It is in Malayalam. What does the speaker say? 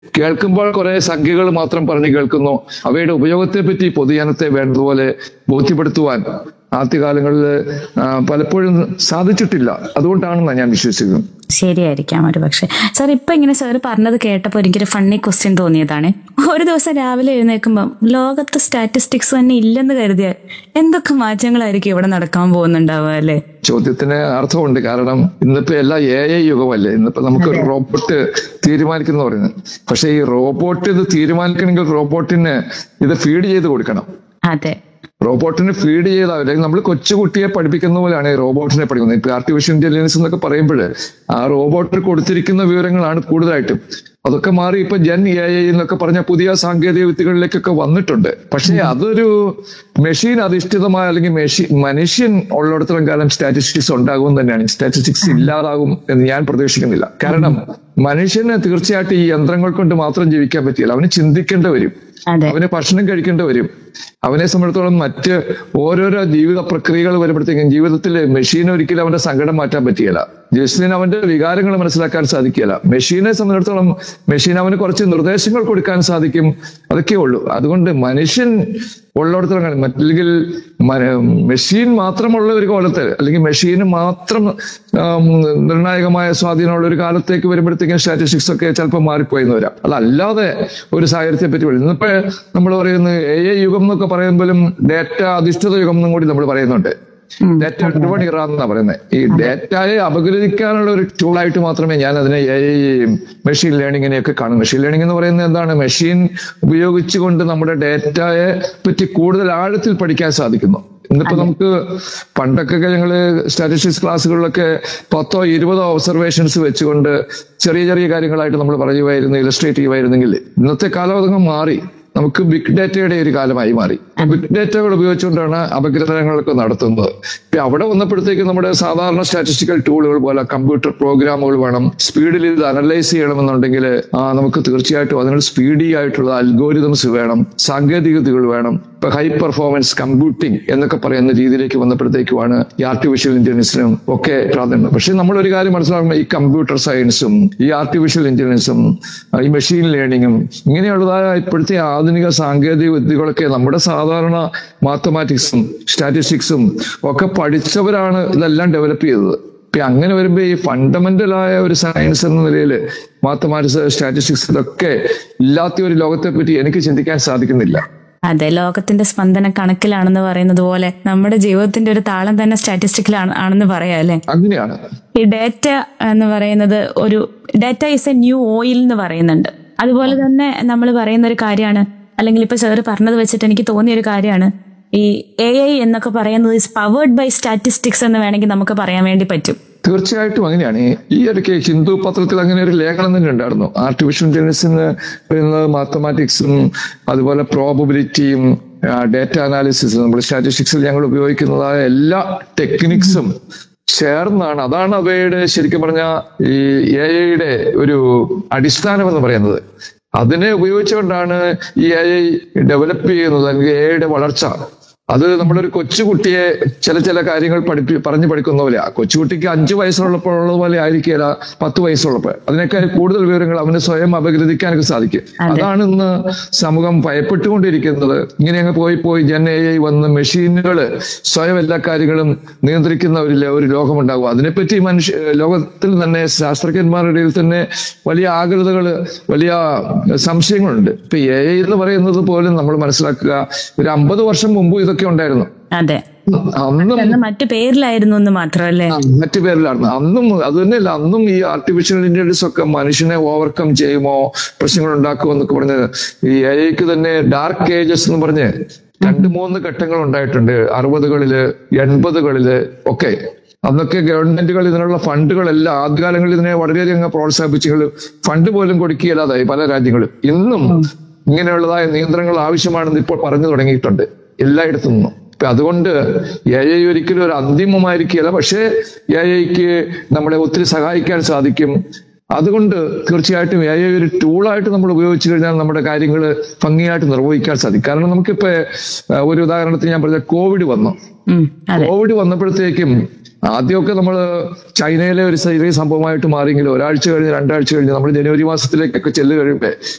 കേൾക്കുമ്പോൾ കുറെ സംഖ്യകൾ മാത്രം പറഞ്ഞു കേൾക്കുന്നു അവയുടെ ഉപയോഗത്തെ പറ്റി പൊതുജനത്തെ വേണ്ടതുപോലെ ബോധ്യപ്പെടുത്തുവാൻ ആദ്യകാലങ്ങളിൽ ആ, പലപ്പോഴും സാധിച്ചിട്ടില്ല അതുകൊണ്ടാണെന്നാണ് ഞാൻ വിശ്വസിക്കുന്നത് ശരിയായിരിക്കാം ഒരു പക്ഷെ സാർ ഇപ്പൊ ഇങ്ങനെ സാർ പറഞ്ഞത് കേട്ടപ്പോൾ എനിക്കൊരു ഫണ്ണി ക്വസ്റ്റ്യൻ തോന്നിയതാണ് ഒരു ദിവസം രാവിലെ എഴുന്നേൽക്കുമ്പോൾ ലോകത്ത് സ്റ്റാറ്റിസ്റ്റിക്സ് തന്നെ ഇല്ലെന്ന് കരുതിയാൽ എന്തൊക്കെ മാറ്റങ്ങളായിരിക്കും ഇവിടെ നടക്കാൻ പോകുന്നുണ്ടാവുക അല്ലേ ചോദ്യത്തിന് അർത്ഥമുണ്ട് കാരണം ഇന്നിപ്പോ എല്ലാ എ ഐ യുഗമല്ലേ ഇന്നിപ്പോ നമുക്ക് ഒരു റോബോട്ട് തീരുമാനിക്കുന്ന പറയുന്നത് പക്ഷെ ഈ റോബോട്ട് ഇത് തീരുമാനിക്കണമെങ്കിൽ റോബോട്ടിന് ഇത് ഫീഡ് ചെയ്ത് കൊടുക്കണം അതെ റോബോട്ടിന് ഫീഡ് ചെയ്ത അല്ലെങ്കിൽ നമ്മൾ കൊച്ചുകുട്ടിയെ പഠിപ്പിക്കുന്ന പോലെയാണ് ഈ റോബോട്ടിനെ പഠിക്കുന്നത് ഇപ്പൊ ആർട്ടിഫിഷ്യൽ ഇന്റലിജൻസ് എന്നൊക്കെ പറയുമ്പോൾ ആ റോബോട്ടിന് കൊടുത്തിരിക്കുന്ന വിവരങ്ങളാണ് കൂടുതലായിട്ടും അതൊക്കെ മാറി ഇപ്പൊ ജൻ എ ഐ എന്നൊക്കെ പറഞ്ഞ പുതിയ സാങ്കേതിക വിദ്യകളിലേക്കൊക്കെ വന്നിട്ടുണ്ട് പക്ഷേ അതൊരു മെഷീൻ അധിഷ്ഠിതമായ അല്ലെങ്കിൽ മെഷീൻ മനുഷ്യൻ ഉള്ളിടത്തോളം കാലം സ്റ്റാറ്റിസ്റ്റിക്സ് ഉണ്ടാകും തന്നെയാണ് സ്റ്റാറ്റിസ്റ്റിക്സ് ഇല്ലാതാകും എന്ന് ഞാൻ പ്രതീക്ഷിക്കുന്നില്ല കാരണം മനുഷ്യന് തീർച്ചയായിട്ടും ഈ യന്ത്രങ്ങൾ കൊണ്ട് മാത്രം ജീവിക്കാൻ പറ്റില്ല അവന് ചിന്തിക്കേണ്ടി വരും അതെ അവന് ഭക്ഷണം കഴിക്കേണ്ടി വരും അവനെ സംബന്ധിച്ചിടത്തോളം മറ്റ് ഓരോരോ ജീവിത പ്രക്രിയകൾ വരുമ്പോഴത്തേക്കും ജീവിതത്തിൽ മെഷീൻ ഒരിക്കലും അവന്റെ സങ്കടം മാറ്റാൻ പറ്റിയല്ല ജസ്റ്റിന് അവന്റെ വികാരങ്ങൾ മനസ്സിലാക്കാൻ സാധിക്കില്ല മെഷീനെ സംബന്ധിച്ചിടത്തോളം മെഷീൻ അവന് കുറച്ച് നിർദ്ദേശങ്ങൾ കൊടുക്കാൻ സാധിക്കും അതൊക്കെ ഉള്ളൂ അതുകൊണ്ട് മനുഷ്യൻ ഉള്ളിടത്തോളം കാലം മറ്റല്ലെങ്കിൽ മന- മെഷീൻ മാത്രമുള്ള ഒരു കാലത്ത് അല്ലെങ്കിൽ മെഷീന് മാത്രം ആം, നിർണായകമായ സ്വാധീനമുള്ള ഒരു കാലത്തേക്ക് വരുമ്പോഴത്തേക്കും സ്റ്റാറ്റിസ്റ്റിക്സ് ഒക്കെ ചിലപ്പോൾ മാറിപ്പോയെന്ന് വരാം അതല്ലാതെ ഒരു സാഹചര്യത്തെ പറ്റി പറയുന്നത് ഇന്നിപ്പോ നമ്മൾ പറയുന്നത് എ ഐ യുഗം എന്നൊക്കെ പറയുമ്പോഴും ഡേറ്റ അധിഷ്ഠിത യുഗം എന്നും കൂടി നമ്മൾ പറയുന്നുണ്ട് ഉം. ഡേറ്റ ഡ്രിവൺ ഇറ എന്നാ പറയുന്നത് ഈ ഡേറ്റയെ അപഗ്രഥിക്കാനുള്ള ഒരു ടൂളായിട്ട് മാത്രമേ ഞാൻ അതിനെ എ മെഷീൻ ലേണിങ്ങിനെയൊക്കെ കാണും മെഷീൻ ലേണിംഗ് എന്ന് പറയുന്നത് എന്താണ് മെഷീൻ ഉപയോഗിച്ചുകൊണ്ട് നമ്മുടെ ഡേറ്റയെ പറ്റി കൂടുതൽ ആഴത്തിൽ പഠിക്കാൻ സാധിക്കുന്നു ഇന്നിപ്പോ നമുക്ക് പണ്ടൊക്കെ ഞങ്ങള് സ്റ്റാറ്റിസ്റ്റിക്സ് ക്ലാസ്സുകളിലൊക്കെ പത്തോ ഇരുപതോ ഒബ്സർവേഷൻസ് വെച്ചുകൊണ്ട് ചെറിയ ചെറിയ കാര്യങ്ങളായിട്ട് നമ്മൾ പറയുമായിരുന്നു ഇലസ്ട്രേറ്റ് ചെയ്യുമായിരുന്നെങ്കിൽ ഇന്നത്തെ കാലം അതങ്ങ് മാറി നമുക്ക് ബിഗ് ഡേറ്റയുടെ ഒരു കാലമായി മാറി ബിഗ് ഡേറ്റകൾ ഉപയോഗിച്ചുകൊണ്ടാണ് അപഗ്രഥനങ്ങളൊക്കെ നടത്തുന്നത് ഇപ്പൊ അവിടെ വന്നപ്പോഴത്തേക്ക് നമ്മുടെ സാധാരണ സ്റ്റാറ്റിസ്റ്റിക്കൽ ടൂളുകൾ പോലെ കമ്പ്യൂട്ടർ പ്രോഗ്രാമുകൾ വേണം സ്പീഡിൽ ഇത് അനലൈസ് ചെയ്യണമെന്നുണ്ടെങ്കിൽ ആ, നമുക്ക് തീർച്ചയായിട്ടും അതിനുള്ള സ്പീഡി ആയിട്ടുള്ള അൽഗോരിതംസ് വേണം സാങ്കേതികതകൾ വേണം ഇപ്പൊ ഹൈ പെർഫോമൻസ് കമ്പ്യൂട്ടിംഗ് എന്നൊക്കെ പറയുന്ന രീതിയിലേക്ക് വന്നപ്പോഴത്തേക്കുമാണ് ഈ ആർട്ടിഫിഷ്യൽ ഇന്റലിജൻസിനും ഒക്കെ പ്രാധാന്യം പക്ഷെ നമ്മൾ ഒരു കാര്യം മനസ്സിലാക്കണം ഈ കമ്പ്യൂട്ടർ സയൻസും ഈ ആർട്ടിഫിഷ്യൽ ഇന്റലിജൻസും ഈ മെഷീൻ ലേണിങ്ങും ഇങ്ങനെയുള്ളതായ ഇപ്പോഴത്തെ ആധുനിക സാങ്കേതിക വിദ്യകളൊക്കെ നമ്മുടെ സാധാരണ മാത്തമാറ്റിക്സും സ്റ്റാറ്റിസ്റ്റിക്സും ഒക്കെ പഠിച്ചവരാണ് ഇതെല്ലാം ഡെവലപ്പ് ചെയ്തത് ഇപ്പൊ അങ്ങനെ വരുമ്പോ ഈ ഫണ്ടമെന്റൽ ആയ ഒരു സയൻസ് എന്ന നിലയിൽ മാത്തമാറ്റിക്സ് സ്റ്റാറ്റിസ്റ്റിക്സ് ഇതൊക്കെ ഇല്ലാത്ത ഒരു ലോകത്തെ പറ്റി എനിക്ക് ചിന്തിക്കാൻ സാധിക്കുന്നില്ല അതെ ലോകത്തിന്റെ സ്പന്ദന കണക്കിലാണെന്ന് പറയുന്നത് പോലെ നമ്മുടെ ജീവിതത്തിന്റെ ഒരു താളം തന്നെ സ്റ്റാറ്റിസ്റ്റിക്കലാണ് ആണെന്ന് പറയാം അല്ലെ അങ്ങനെയാണ് ഈ ഡേറ്റ എന്ന് പറയുന്നത് ഒരു data is a new oil എന്ന് പറയുന്നുണ്ട് അതുപോലെ തന്നെ നമ്മൾ പറയുന്ന ഒരു കാര്യമാണ് അല്ലെങ്കിൽ ഇപ്പൊ സാറ് പറഞ്ഞത് വെച്ചിട്ട് എനിക്ക് തോന്നിയ ഒരു കാര്യമാണ് ഈ എ ഐ എന്നൊക്കെ പറയുന്നത് ഇസ് പവേർഡ് ബൈ സ്റ്റാറ്റിസ്റ്റിക്സ് എന്ന് വേണമെങ്കിൽ നമുക്ക് പറയാൻ വേണ്ടി പറ്റും തീർച്ചയായിട്ടും അങ്ങനെയാണ് ഈ- ഈ ഇടയ്ക്ക് ഹിന്ദു പത്രത്തിൽ അങ്ങനെ ഒരു ലേഖനം തന്നെ ഉണ്ടായിരുന്നു ആർട്ടിഫിഷ്യൽ ഇന്റലിജൻസിന് പറയുന്നത് മാത്തമാറ്റിക്സും അതുപോലെ പ്രോബബിലിറ്റിയും ഡേറ്റ അനാലിസിസും നമ്മൾ സ്റ്റാറ്റിസ്റ്റിക്സിൽ ഞങ്ങൾ ഉപയോഗിക്കുന്നതായ എല്ലാ ടെക്നിക്സും ചേർന്നാണ് അതാണ് അവയുടെ ശരിക്കും പറഞ്ഞ ഈ എ ഐയുടെ ഒരു അടിസ്ഥാനം എന്ന് പറയുന്നത് അതിനെ ഉപയോഗിച്ചുകൊണ്ടാണ് ഈ എ ഐ ഡെവലപ്പ് ചെയ്യുന്നത് അല്ലെങ്കിൽ എ ഐയുടെ വളർച്ച അത് നമ്മളൊരു കൊച്ചുകുട്ടിയെ ചില ചില കാര്യങ്ങൾ പഠിപ്പി പറഞ്ഞു പഠിക്കുന്ന പോലെ ആ കൊച്ചുകുട്ടിക്ക് അഞ്ചു വയസ്സുള്ളപ്പോൾ ഉള്ളത് പോലെ ആയിരിക്കില്ല പത്ത് വയസ്സുള്ളപ്പോൾ അതിനേക്കാൾ കൂടുതൽ വിവരങ്ങൾ അവന് സ്വയം അപഗ്രഥിക്കാനൊക്കെ സാധിക്കും അതാണ് ഇന്ന് സമൂഹം ഭയപ്പെട്ടുകൊണ്ടിരിക്കുന്നത് ഇങ്ങനെ അങ്ങ് പോയി പോയി ജൻ എ ഐ വന്ന് മെഷീനുകൾ സ്വയം എല്ലാ കാര്യങ്ങളും നിയന്ത്രിക്കുന്ന ഒരു ലോ- ഒരു ലോകമുണ്ടാകും അതിനെപ്പറ്റി മനുഷ്യ ലോകത്തിൽ തന്നെ ശാസ്ത്രജ്ഞന്മാരുടെ ഇടയിൽ തന്നെ വലിയ ആകൃതകൾ വലിയ സംശയങ്ങളുണ്ട് ഇപ്പൊ എ ഐ എന്ന് പറയുന്നത് പോലും നമ്മൾ മനസ്സിലാക്കുക ഒരു അമ്പത് വർഷം മുമ്പ് ഇതൊക്കെ ഉണ്ടായിരുന്നു അതെ അന്നും എന്ന് മറ്റു പേരിലായിരുന്നു എന്ന് മാത്രമല്ലേ ആ, മറ്റു പേരിലാണ് അന്നും അത് തന്നെയല്ല അന്നും ഈ ആർട്ടിഫിഷ്യൽ ഇന്റലിജൻസ് ഒക്കെ മനുഷ്യനെ ഓവർകം ചെയ്യുമോ പ്രശ്നങ്ങൾ ഉണ്ടാക്കുമോ എന്നൊക്കെ പറഞ്ഞ് ഈ എഐക്ക് തന്നെ ഡാർക്ക് ഏജസ് എന്ന് പറഞ്ഞ് രണ്ട് മൂന്ന് ഘട്ടങ്ങൾ ഉണ്ടായിട്ടുണ്ട് അറുപതുകളില് എൺപതുകളില് ഒക്കെ അന്നൊക്കെ ഗവൺമെന്റുകൾ ഇതിനുള്ള ഫണ്ടുകളെല്ലാം ആദ്യകാലങ്ങളിൽ ഇതിനെ വളരെയധികം പ്രോത്സാഹിപ്പിച്ചു ഫണ്ട് പോലും കൊടുക്കുകയില്ലാതായി പല രാജ്യങ്ങളും ഇന്നും ഇങ്ങനെയുള്ളതായ നിയന്ത്രണങ്ങൾ ആവശ്യമാണെന്ന് ഇപ്പോൾ പറഞ്ഞു തുടങ്ങിയിട്ടുണ്ട് എല്ലായിടത്തു നിന്നും ഇപ്പൊ അതുകൊണ്ട് എ ഐ ഒരിക്കലും ഒരു അന്തിമമായിരിക്കില്ല പക്ഷേ എ ഐക്ക് നമ്മളെ ഒത്തിരി സഹായിക്കാൻ സാധിക്കും അതുകൊണ്ട് തീർച്ചയായിട്ടും എ ഐ ഒരു ടൂളായിട്ട് നമ്മൾ ഉപയോഗിച്ചു കഴിഞ്ഞാൽ നമ്മുടെ കാര്യങ്ങൾ ഭംഗിയായിട്ട് നിർവഹിക്കാൻ സാധിക്കും കാരണം നമുക്കിപ്പോ ഏഹ്, ഒരു ഉദാഹരണത്തിന് ഞാൻ പറഞ്ഞ കോവിഡ് വന്നു ഉം, അതെ കോവിഡ് വന്നപ്പോഴത്തേക്കും ആദ്യമൊക്കെ നമ്മൾ ചൈനയിലെ ഒരു ചെറിയ സംഭവമായിട്ട് മാറിയെങ്കിലും ഒരാഴ്ച കഴിഞ്ഞ് രണ്ടാഴ്ച കഴിഞ്ഞ് നമ്മൾ ജനുവരി മാസത്തിലേക്കൊക്കെ ചെല്ലു കഴിയുമ്പോൾ